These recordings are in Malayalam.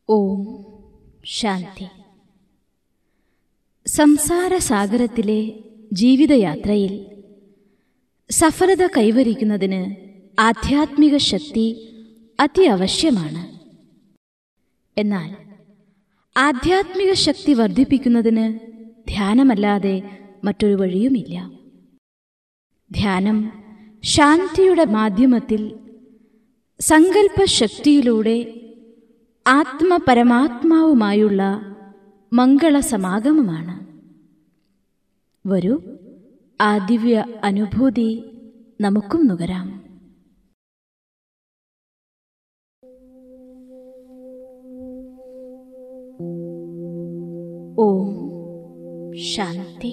ഓം ശാന്തി സംസാരസാഗരത്തിലെ ജീവിതയാത്രയിൽ സഫലത കൈവരിക്കുന്നതിന് ആധ്യാത്മിക ശക്തി അത്യാവശ്യമാണ് എന്നാൽ ആധ്യാത്മിക ശക്തി വർദ്ധിപ്പിക്കുന്നതിന് ധ്യാനമല്ലാതെ മറ്റൊരു വഴിയുമില്ല ധ്യാനം ശാന്തിയുടെ മാധ്യമത്തിൽ സങ്കല്പശക്തിയിലൂടെ ആത്മപരമാത്മാവുമായുള്ള മംഗളസമാഗമമാണ് വരൂ ആ ദിവ്യ അനുഭൂതി നമുക്കും നുകരാം ഓം ശാന്തി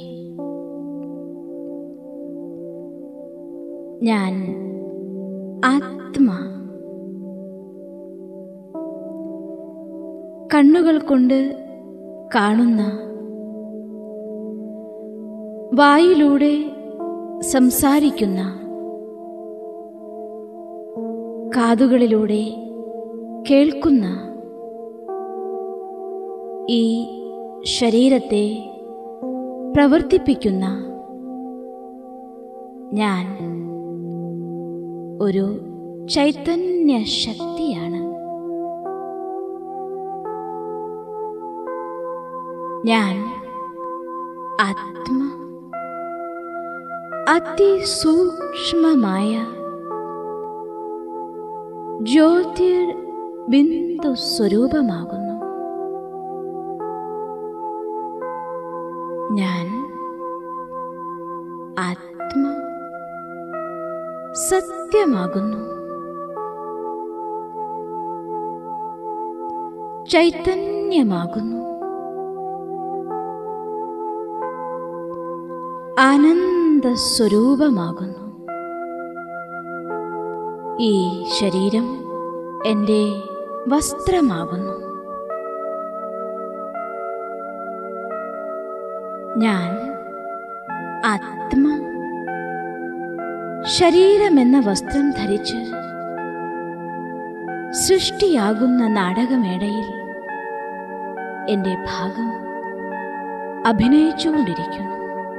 ഞാൻ ആത്മാ കണ്ണുകൾ കൊണ്ട് കാണുന്ന വായിലൂടെ സംസാരിക്കുന്ന കാതുകളിലൂടെ കേൾക്കുന്ന ഈ ശരീരത്തെ പ്രവർത്തിപ്പിക്കുന്ന ഞാൻ ഒരു ചൈതന്യ ശക്തിയാണ് ഞാൻ ആത്മ അതിസൂക്ഷ്മമായ ജ്യോതിർ ബിന്ദു സ്വരൂപമാകുന്നു ഞാൻ ആത്മ സത്യമാകുന്നു ചൈതന്യമാകുന്നു ആനന്ദ സ്വരൂപമാകുന്നു ഈ ശരീരം എൻ്റെ വസ്ത്രമാകുന്നു ഞാൻ ആത്മ ശരീരമെന്ന വസ്ത്രം ധരിച്ച് സൃഷ്ടിയാകുന്ന നാടകമേടയിൽ എൻ്റെ ഭാഗം അഭിനയിച്ചുകൊണ്ടിരിക്കുന്നു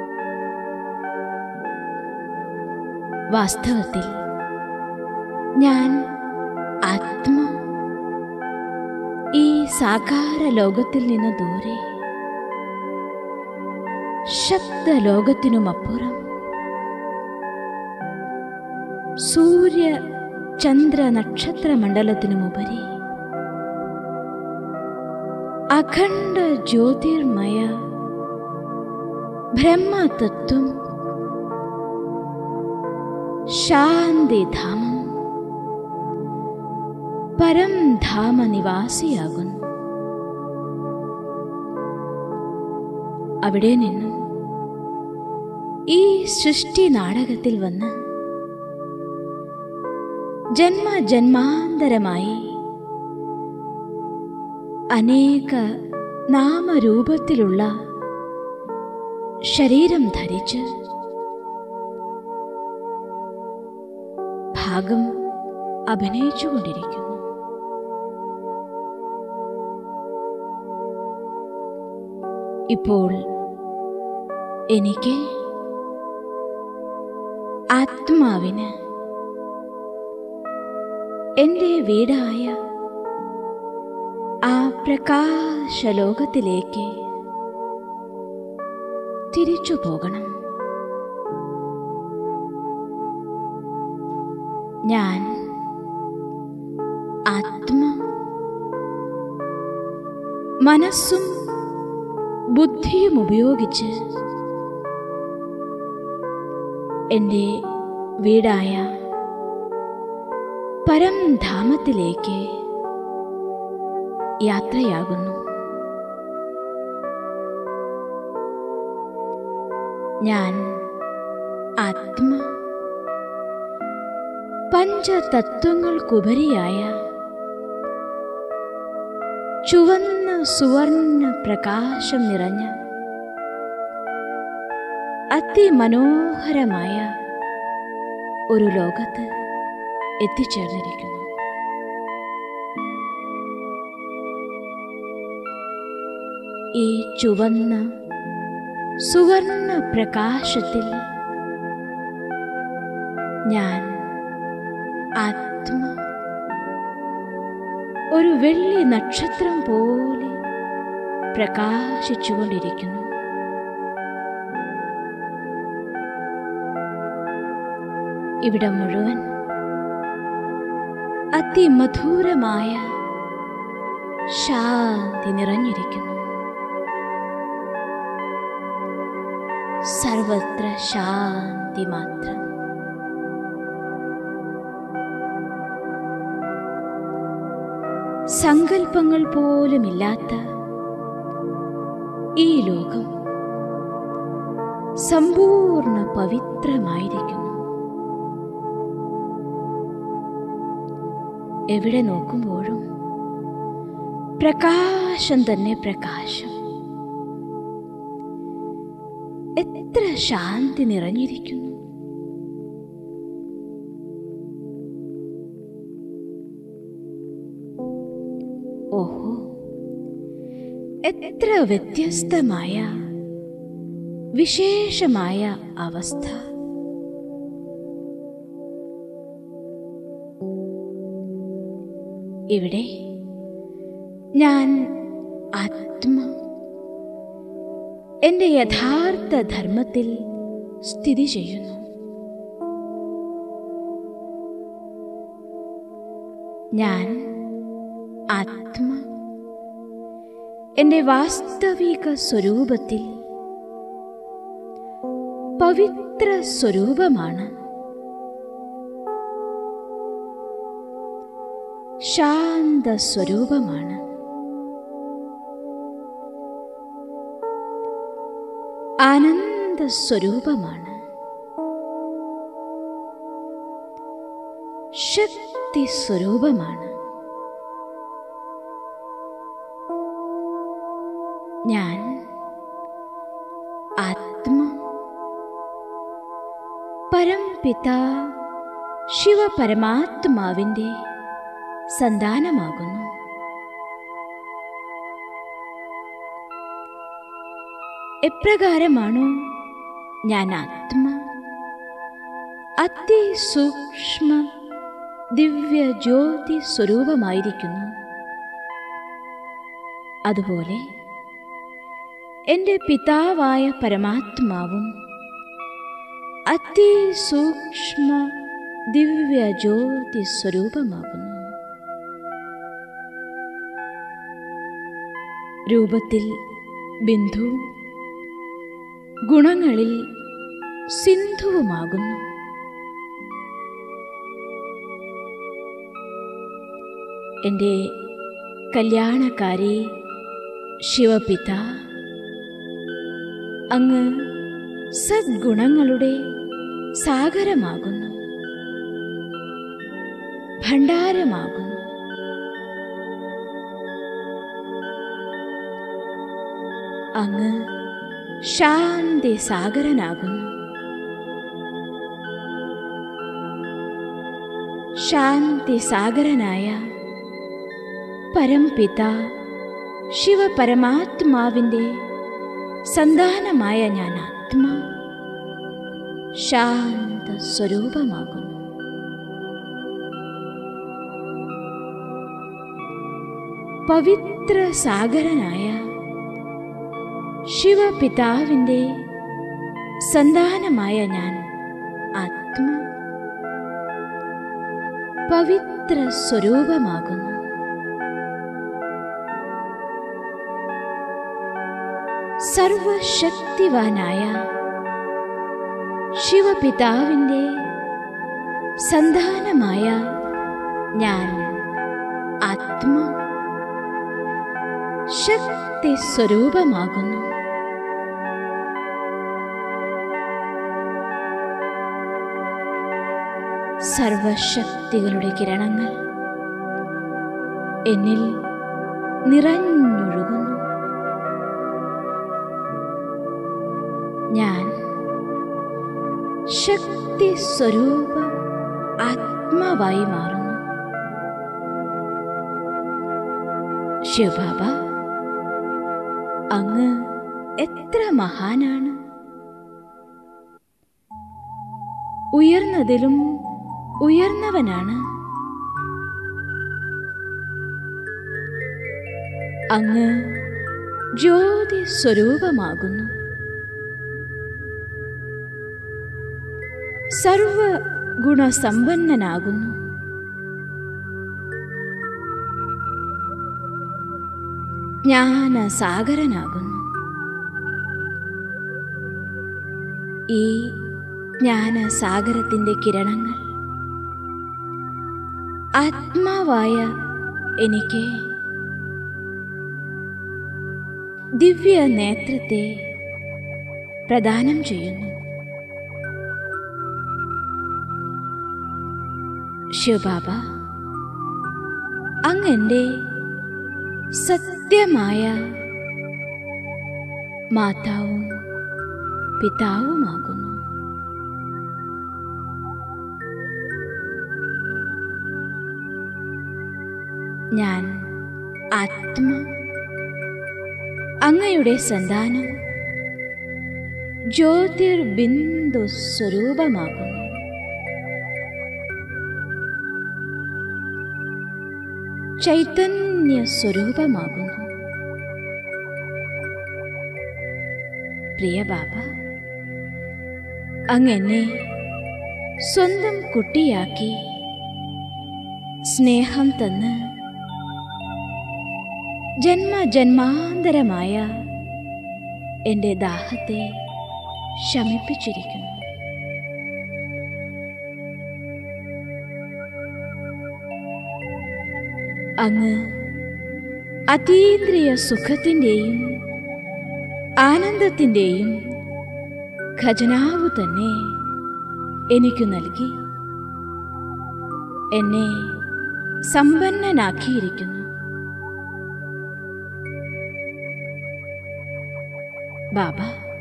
വാസ്തവത്തിൽ ഞാൻ ആത്മ ഈ സാകാര ലോകത്തിൽ നിന്ന് ദൂരെ ശബ്ദലോകത്തിനുമപ്പുറം സൂര്യ ചന്ദ്ര നക്ഷത്ര മണ്ഡലത്തിനുമുപരി അഖണ്ഡ ജ്യോതിർമയ ബ്രഹ്മതത്വം ശാന്തിധാമം പരംധാമ നിവാസിയാകുന്നു അവിടെ നിന്നും ഈ സൃഷ്ടി നാടകത്തിൽ വന്ന് ജന്മജന്മാന്തരമായി അനേക നാമരൂപത്തിലുള്ള ശരീരം ധരിച്ച് ഭാഗം അഭിനയിച്ചുകൊണ്ടിരിക്കുന്നു ഇപ്പോൾ എനിക്ക് ആത്മാവിന് എൻ്റെ വീടായ ആ പ്രകാശലോകത്തിലേക്ക് തിരിച്ചു പോകണം ഞാൻ ആത്മ മനസ്സും ബുദ്ധിയും ഉപയോഗിച്ച് എൻ്റെ വീടായ പരംധാമത്തിലേക്ക് യാത്രയാകുന്നു ഞാൻ ആത്മ പഞ്ചതത്വങ്ങൾക്കുപരിയായ ചുവന്ന സുവർണ പ്രകാശം നിറഞ്ഞ അതിമനോഹരമായ ഒരു ലോകത്ത് എത്തിച്ചേർന്നിരിക്കുന്നു ഈ ചുവന്ന സുവർണ പ്രകാശത്തിൽ ഞാൻ ആത്മ ഒരു വെള്ളി നക്ഷത്രം പോലെ പ്രകാശിച്ചുകൊണ്ടിരിക്കുന്നു ഇവിടെ മുഴുവൻ അതിമധുരമായ ശാന്തി നിറഞ്ഞിരിക്കുന്നു സർവത്ര ശാന്തി മാത്രം സങ്കല്പങ്ങൾ പോലുമില്ലാത്ത ഈ ലോകം സമ്പൂർണ്ണ പവിത്രമായിരിക്കുന്നു എവിടെ നോക്കുമ്പോഴും പ്രകാശം തന്നെ പ്രകാശം എത്ര ശാന്തി നിറഞ്ഞിരിക്കുന്നു ഓഹോ എത്ര വ്യത്യസ്തമായ വിശേഷമായ അവസ്ഥ ഇവിടെ ഞാൻ ആത്മ എൻ്റെ യഥാർത്ഥ ധർമ്മത്തിൽ സ്ഥിതി ചെയ്യുന്നു ഞാൻ ആത്മ എൻ്റെ വാസ്തവിക സ്വരൂപത്തിൽ പവിത്ര സ്വരൂപമാണ് ശാന്ത സ്വരൂപമാണ് ആനന്ദ സ്വരൂപമാണ് ശക്തി സ്വരൂപമാണ് ഞാൻ ആത്മ പരംപിത ശിവപരമാത്മാവിൻ്റെ സന്താനമാകുന്നു എപ്രകാരമാണോ ഞാൻ ആത്മ അതിസൂക്ഷ്മ ദിവ്യ ജ്യോതി സ്വരൂപമായിരിക്കുന്നു അതുപോലെ എൻ്റെ പിതാവായ പരമാത്മാവും അതിസൂക്ഷ്മ ദിവ്യ ജ്യോതി സ്വരൂപമാകുന്നു രൂപത്തിൽ ബിന്ദു ഗുണങ്ങളിൽ സിന്ധുവുമാകുന്നു എൻ്റെ കല്യാണക്കാരി ശിവപിത അങ്ങ് സദ്ഗുണങ്ങളുടെ സാഗരമാകുന്നു ഭണ്ഡാരമാകുന്നു അങ്ങ് ശാന്തി സാഗരനാകുന്നു ശാന്തി സാഗരനായ പരംപിത ശിവപരമാത്മാവിൻ്റെ സന്താനമായ ഞാൻ ആത്മാ ശാന്ത സ്വരൂപമാകുന്നു പവിത്ര സാഗരനായ ശിവപിതാവിൻ്റെ സന്താനമായ ഞാൻ ആത്മ പവിത്ര സ്വരൂപമാകുന്നു സർവശക്തിവാനായ ശിവപിതാവിൻ്റെ സന്താനമായ ഞാൻ ആത്മ ശക്തി സ്വരൂപമാകുന്നു സർവശക്തികളുടെ കിരണങ്ങൾ എന്നിൽ നിറഞ്ഞൊഴുകുന്നു ഞാൻ ശക്തി സ്വരൂപ ആത്മാവായി മാറുന്നു ശിവബാബ അങ്ങ് എത്ര മഹാനാണ് ഉയർന്നതിലും ഉയർന്നവനാണ് അങ്ങ് ജ്യോതി സ്വരൂപമാകുന്നു സർവ ഗുണസമ്പന്നനാകുന്നു ജ്ഞാനസാഗരനാകുന്നു ഈ ജ്ഞാനസാഗരത്തിൻ്റെ കിരണങ്ങൾ ആത്മാവായ എനിക്ക് ദിവ്യ നേത്രത്തെ പ്രദാനം ചെയ്യുന്നു ശിവബാബ അങ്ങെൻ്റെ സത്യമായ മാതാവും പിതാവുമാകുന്നു ഞാൻ ആത്മ അങ്ങയുടെ സന്താനം ജ്യോതിർബിന്ദു സ്വരൂപമാകുന്നു ചൈതന്യ സ്വരൂപമാകുന്നു പ്രിയ ബാബ അങ്ങനെ സ്വന്തം കുട്ടിയാക്കി സ്നേഹം തന്ന് ജന്മജന്മാന്തരമായ എൻ്റെ ദാഹത്തെ ശമിപ്പിച്ചിരിക്കുന്നു അങ്ങ് അതീന്ദ്രിയ സുഖത്തിൻ്റെയും ആനന്ദത്തിൻ്റെയും ഖജനാവ് തന്നെ എനിക്കു നൽകി എന്നെ സമ്പന്നനാക്കിയിരിക്കുന്നു ബാബ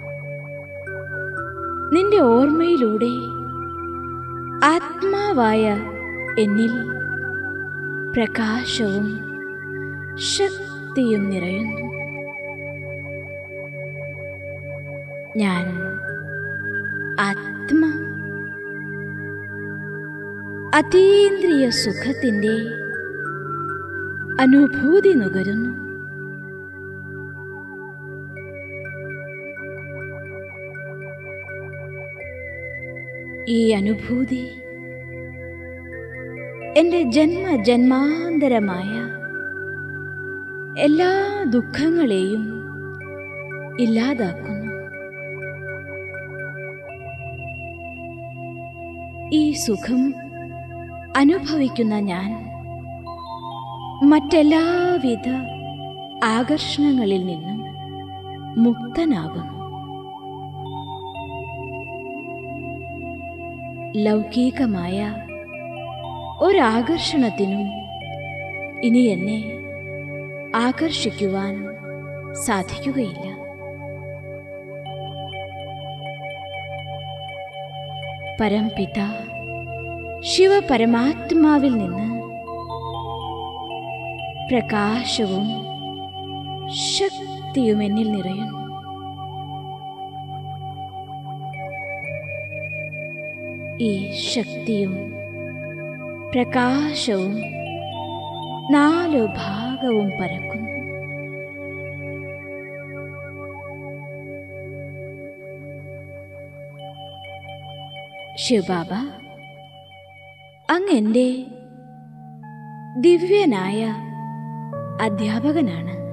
നിന്റെ ഓർമ്മയിലൂടെ ആത്മാവായ എന്നിൽ പ്രകാശവും ശക്തിയും നിറയുന്നു ഞാൻ ആത്മ അതീന്ദ്രിയ സുഖത്തിൻ്റെ അനുഭൂതി നുകരുന്നു ഈ അനുഭൂതി എൻ്റെ ജന്മജന്മാന്തരമായ എല്ലാ ദുഃഖങ്ങളെയും ഇല്ലാതാക്കുന്നു ഈ സുഖം അനുഭവിക്കുന്ന ഞാൻ മറ്റെല്ലാവിധ ആകർഷണങ്ങളിൽ നിന്നും മുക്തനാകുന്നു ലൗകികമായ ഒരാകർഷണത്തിനും ഇനി എന്നെ ആകർഷിക്കുവാൻ സാധിക്കുകയില്ല പരംപിത ശിവപരമാത്മാവിൽ നിന്ന് പ്രകാശവും ശക്തിയും എന്നിൽ നിറയുന്നു ഈ ശക്തിയും പ്രകാശവും നാലു ഭാഗവും പരക്കുന്നു ശിവബാബ അങ്ങെൻ്റെ ദിവ്യനായ അധ്യാപകനാണ്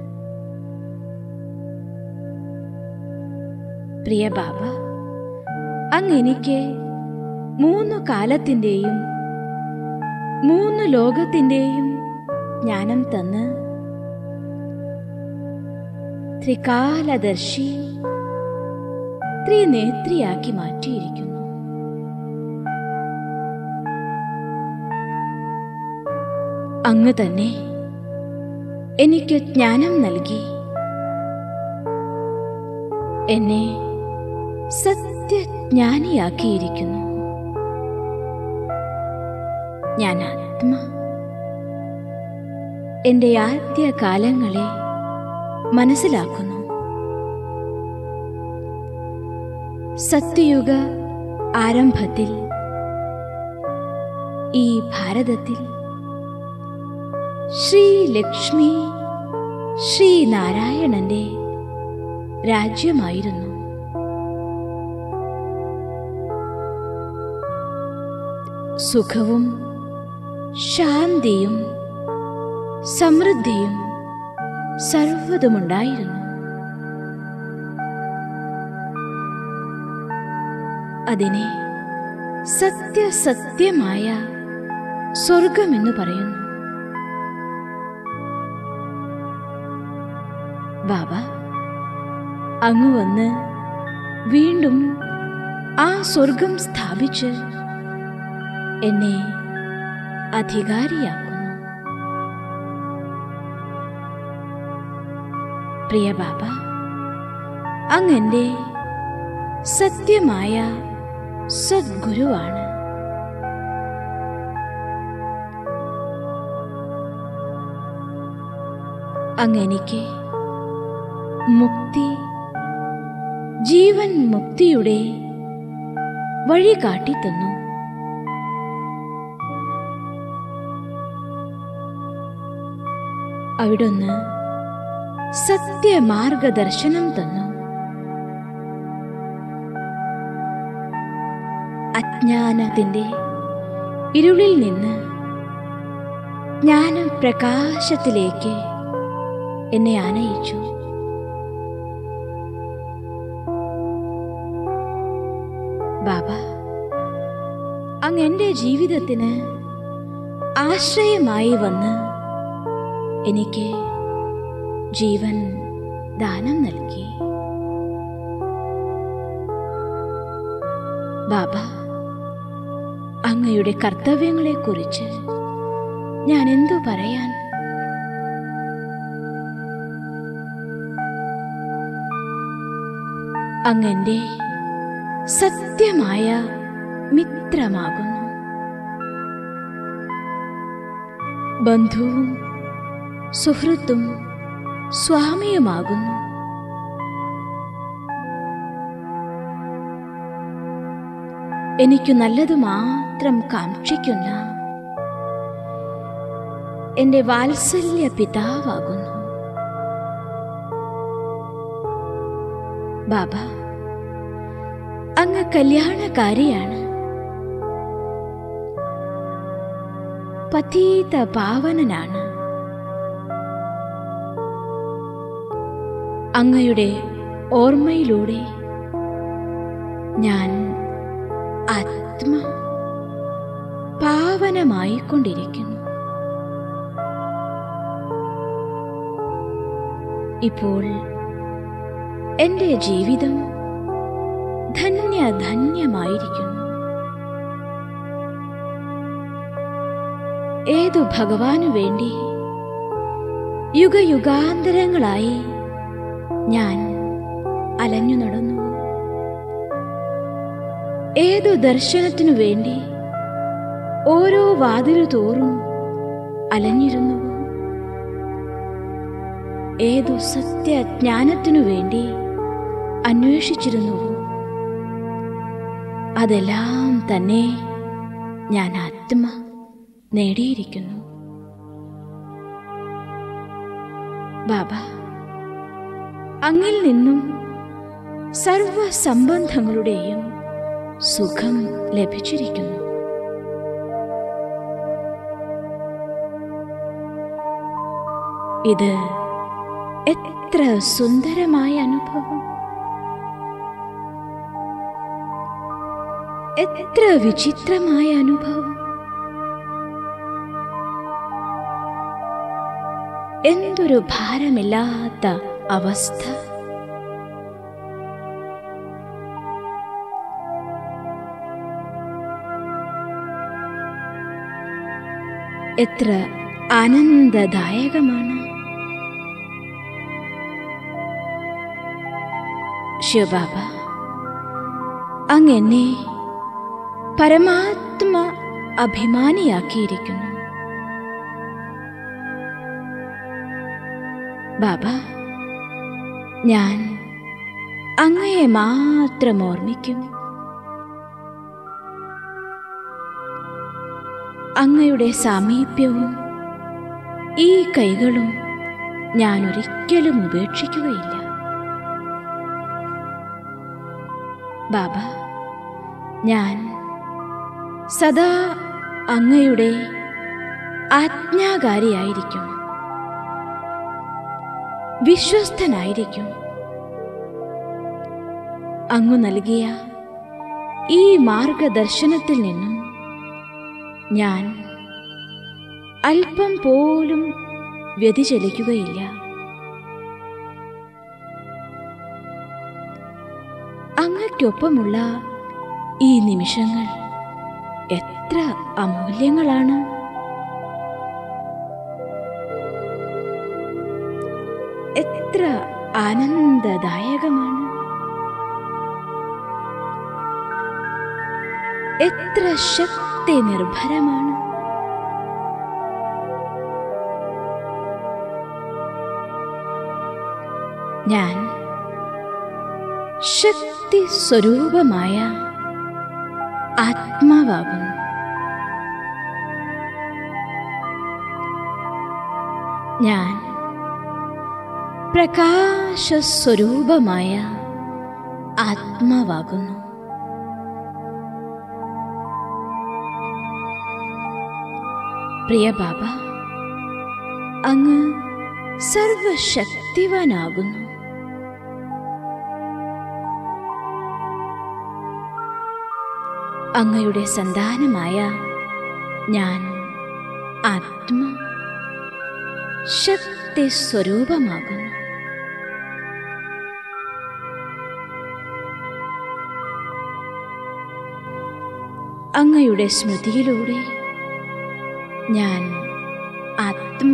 പ്രിയ ബാബ അങ്ങെനിക്ക് മൂന്ന് കാലത്തിൻ്റെയും മൂന്ന് ലോകത്തിൻ്റെയും ജ്ഞാനം തന്ന് ത്രികാലദർശി ത്രിനേത്രിയാക്കി മാറ്റിയിരിക്കുന്നു അങ്ങ് തന്നെ എനിക്ക് ജ്ഞാനം നൽകി എന്നെ സത്യജ്ഞാനിയാക്കിയിരിക്കുന്നു ഞാൻ ആത്മ എൻ്റെ ആദ്യ കാലങ്ങളെ മനസ്സിലാക്കുന്നു സത്യയുഗ ആരംഭത്തിൽ ഈ ഭാരതത്തിൽ ശ്രീ ലക്ഷ്മി ശ്രീനാരായണന്റെ രാജ്യമായിരുന്നു സുഖവും ശാന്തിയും സമൃദ്ധിയും സർവ്വതുമുണ്ടായിരുന്നു അതിനെ സത്യസത്യമായ സ്വർഗമെന്ന് പറയുന്നു ബാബ അങ്ങ് വന്ന് വീണ്ടും ആ സ്വർഗം സ്ഥാപിച്ച് എന്നെ അധികാരിയാക്കുന്നു പ്രിയ ബാബ അങ്ങെന്റെ സത്യമായ സദ്ഗുരുവാണ് അങ്ങെനിക്ക് മുക്തി ജീവൻ മുക്തിയുടെ വഴി കാട്ടിത്തന്നു അവിടുന്ന് സത്യമാർഗദർശനം തന്നു അജ്ഞാനത്തിന്റെ ഇരുളിൽ നിന്ന് ജ്ഞാനപ്രകാശത്തിലേക്ക് എന്നെ ആനയിച്ചു ബാബ അങ്ങ് എൻ്റെ ജീവിതത്തിന് ആശ്രയമായി വന്ന് എനിക്ക് ജീവൻ ദാനം നൽകി ബാബ അങ്ങയുടെ കർത്തവ്യങ്ങളെക്കുറിച്ച് ഞാൻ എന്തു പറയാൻ അങ്ങന്റെ സത്യമായ മിത്രമാകുന്നു ബന്ധുവും സുഹൃത്തും സ്വാമിയുമാകുന്നു എനിക്കു നല്ലത് മാത്രം കാക്ഷിക്കുന്ന എന്റെ വാത്സല്യ പിതാവാകുന്നു ബാബ അങ്ങ് കല്യാണകാരിയാണ് പതീത പാവനനാണ് അങ്ങയുടെ ഓർമ്മയിലൂടെ ഞാൻ ആത്മ പാവനമായിക്കൊണ്ടിരിക്കുന്നു ഇപ്പോൾ എൻ്റെ ജീവിതം ധന്യധന്യമായിരിക്കുന്നു ഏതു ഭഗവാനു വേണ്ടി യുഗയുഗാന്തരങ്ങളായി ഞാൻ അലഞ്ഞു നടന്നു ഏതു ദർശനത്തിനു വേണ്ടി ഓരോ വാതിലു തോറും അലഞ്ഞിരുന്നു ഏതു സത്യജ്ഞാനത്തിനു വേണ്ടി അന്വേഷിച്ചിരുന്നുവോ അതെല്ലാം തന്നെ ഞാൻ ആത്മ നേടിയിരിക്കുന്നു ബാബ അങ്ങിൽ നിന്നും സർവസംബന്ധങ്ങളുടെയും സുഖം ലഭിച്ചിരിക്കുന്നു ഇത് എത്ര സുന്ദരമായ അനുഭവം എത്ര വിചിത്രമായ അനുഭവം എന്തൊരു ഭാരമില്ലാത്ത അവസ്ഥ എത്ര ആനന്ദദായകമാണ് ശിവബാബ അങ്ങെന്നെ പരമാത്മ അഭിമാനിയാക്കിയിരിക്കുന്നു ബാബ ഞാൻ അങ്ങയെ മാത്രം ഓർമ്മിക്കും അങ്ങയുടെ സാമീപ്യവും ഈ കൈകളും ഞാൻ ഒരിക്കലും ഉപേക്ഷിക്കുകയില്ല ബാബ ഞാൻ സദാ അങ്ങയുടെ ആജ്ഞാകാരിയായിരിക്കും വിശ്വസ്തനായിരിക്കും അങ്ങു നൽകിയ ഈ മാർഗദർശനത്തിൽ നിന്നും ഞാൻ അല്പം പോലും വ്യതിചലിക്കുകയില്ല അങ്ങയ്ക്കൊപ്പമുള്ള ഈ നിമിഷങ്ങൾ എത്ര അമൂല്യങ്ങളാണ് എത്ര ആനന്ദദായകമാണ് എത്ര ശക്തി നിർഭരമാണ് ഞാൻ ശക്തി സ്വരൂപമായ ആത്മാവാകുന്നു ഞാൻ പ്രകാശസ്വരൂപമായ ആത്മാവാകുന്നു പ്രിയ ബാബ അങ്ങ് സർവശക്തിവാനാകുന്നു അങ്ങയുടെ സന്താനമായ ഞാൻ ആത്മ ശക്തി സ്വരൂപമാകുന്നു അങ്ങയുടെ സ്മൃതിയിലൂടെ ഞാൻ ആത്മ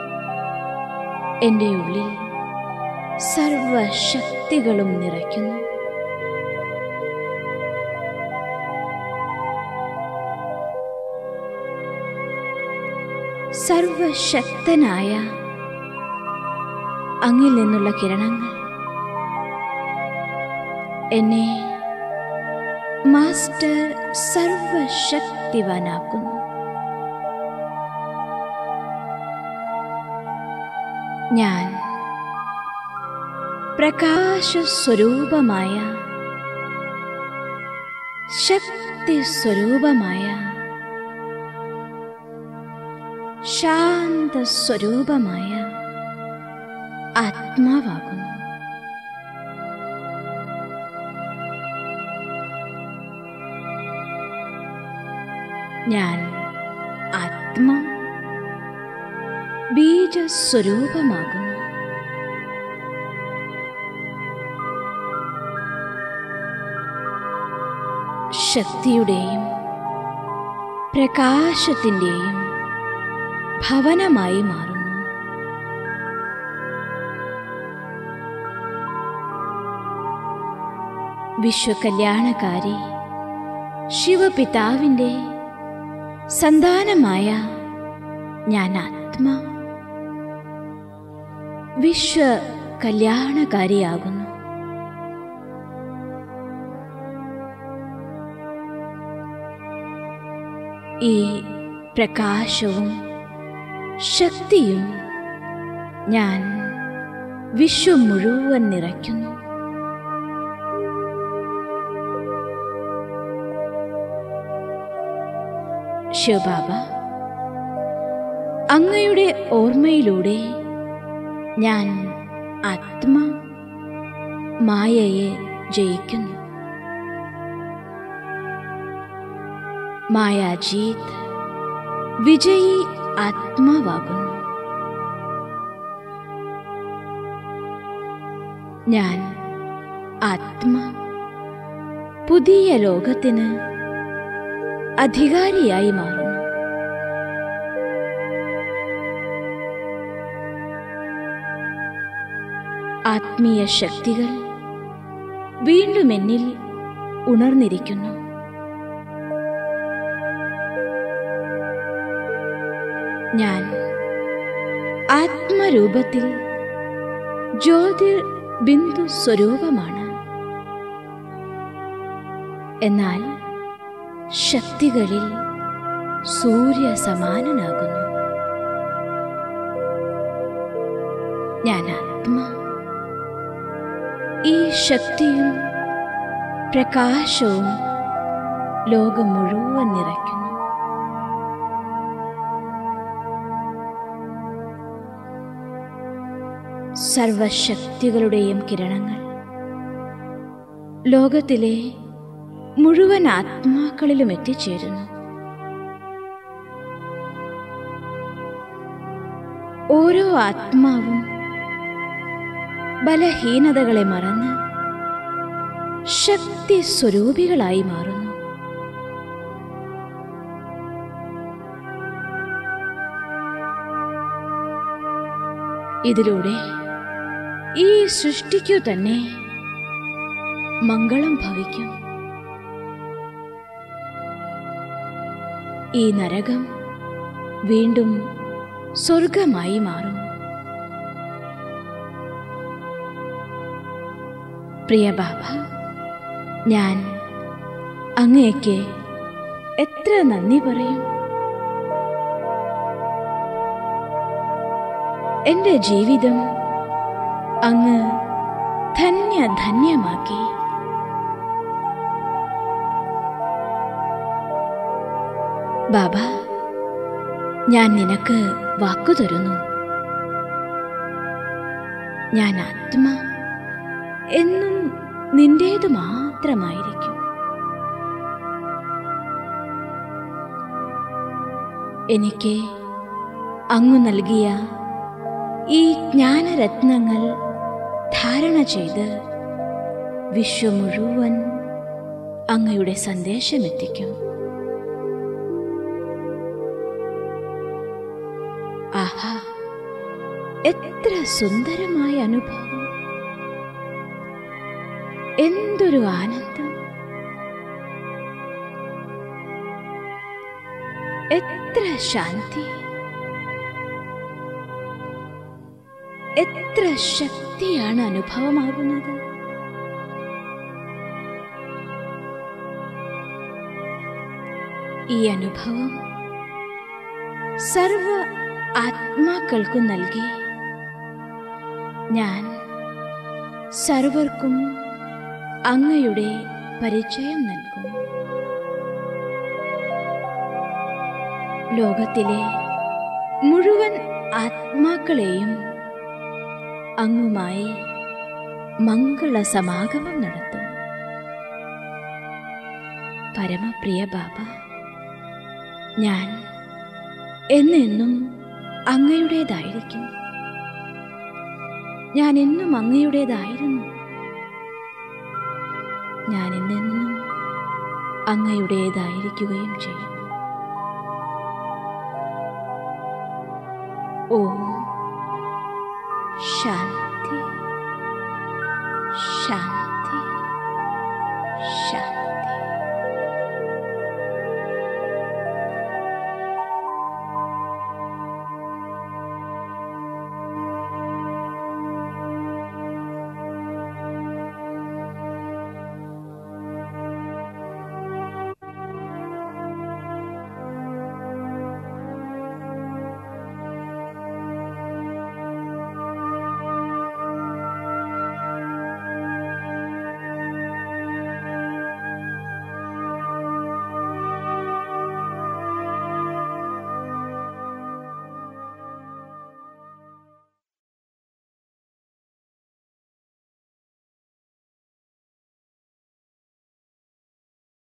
എൻ്റെ ഉള്ളിൽ സർവശക്തികളും നിറയ്ക്കുന്നു സർവശക്തനായ അങ്ങിൽ നിന്നുള്ള കിരണങ്ങൾ എന്നെ മാസ്റ്റർ സർവശക്തിവാനാക്കുന്നു ഞാൻ പ്രകാശസ്വരൂപമായ ശക്തി സ്വരൂപമായ ശാന്തസ്വരൂപമായ ആത്മാവാകുന്നു ഞാൻ ആത്മ ബീജസ്വരൂപമാകുന്നു ശക്തിയുടെയും പ്രകാശത്തിൻ്റെയും ഭവനമായി മാറുന്നു വിശ്വകല്യാണകാരി ശിവപിതാവിൻ്റെ സന്താനമായ ഞാൻ ആത്മ വിശ്വ കല്യാണകാരിയാകുന്നു ഈ പ്രകാശവും ശക്തിയും ഞാൻ വിശ്വം മുഴുവൻ നിറയ്ക്കുന്നു ശിവബാബ അങ്ങയുടെ ഓർമ്മയിലൂടെ ഞാൻ ആത്മ മായയെ ജയിക്കുന്നു മായാജീത് വിജയി ആത്മാവാകുന്നു ഞാൻ ആത്മ പുതിയ ലോകത്തിന് അധികാരിയായി മാറുന്നു ആത്മീയ ശക്തികൾ വീണ്ടും എന്നിൽ ഉണർന്നിരിക്കുന്നു ഞാൻ ആത്മരൂപത്തിൽ ജ്യോതിർ ബിന്ദു സ്വരൂപമാണ് എന്നാൽ ശക്തികളിൽ സൂര്യ സമാനനാകുന്നു ഞാൻ ആത്മ ഈ ശക്തിയും പ്രകാശവും ലോകം മുഴുവൻ നിറയ്ക്കുന്നു സർവശക്തികളുടെയും കിരണങ്ങൾ ലോകത്തിലെ മുഴുവൻ ആത്മാക്കളിലും എത്തിച്ചേരുന്നു ഓരോ ആത്മാവും ബലഹീനതകളെ മറന്ന് ശക്തി സ്വരൂപികളായി മാറുന്നു ഇതിലൂടെ ഈ സൃഷ്ടിക്കു തന്നെ മംഗളം ഭവിക്കും ഈ നരകം വീണ്ടും സ്വർഗമായി മാറും പ്രിയ ബാബ ഞാൻ അങ്ങേക്ക് എത്ര നന്ദി പറയും എന്റെ ജീവിതം അങ്ങ് ധന്യ ധന്യമാക്കി ബാബ ഞാൻ നിനക്ക് വാക്കു തരുന്നു ഞാൻ ആത്മ എന്നും നിന്റേത് മാത്രമായിരിക്കും എനിക്ക് അങ്ങു നൽകിയ ഈ ജ്ഞാനരത്നങ്ങൾ ധാരണ ചെയ്ത് വിശ്വം മുഴുവൻ അങ്ങയുടെ സന്ദേശമെത്തിക്കും ആഹാ എത്ര സുന്ദരമായ അനുഭവം എന്തൊരു ആനന്ദം എത്ര ശാന്തി എത്ര ശക്തിയാണ് അനുഭവമാകുന്നത് ഈ അനുഭവം സർവ ആത്മാക്കൾക്കും നൽകി ഞാൻ സർവർക്കും അങ്ങയുടെ പരിചയം നൽകും ലോകത്തിലെ മുഴുവൻ ആത്മാക്കളെയും അങ്ങുമായി മംഗള സമാഗമം നടത്തും പരമപ്രിയ ബാബ ഞാൻ എന്നെന്നും അങ്ങയുടേതായിരിക്കും ഞാൻ എന്നും അങ്ങയുടേതായിരുന്നു ഞാൻ എന്നെന്നും അങ്ങയുടേതായിരിക്കുകയും ചെയ്യും ഓം ശാന്തി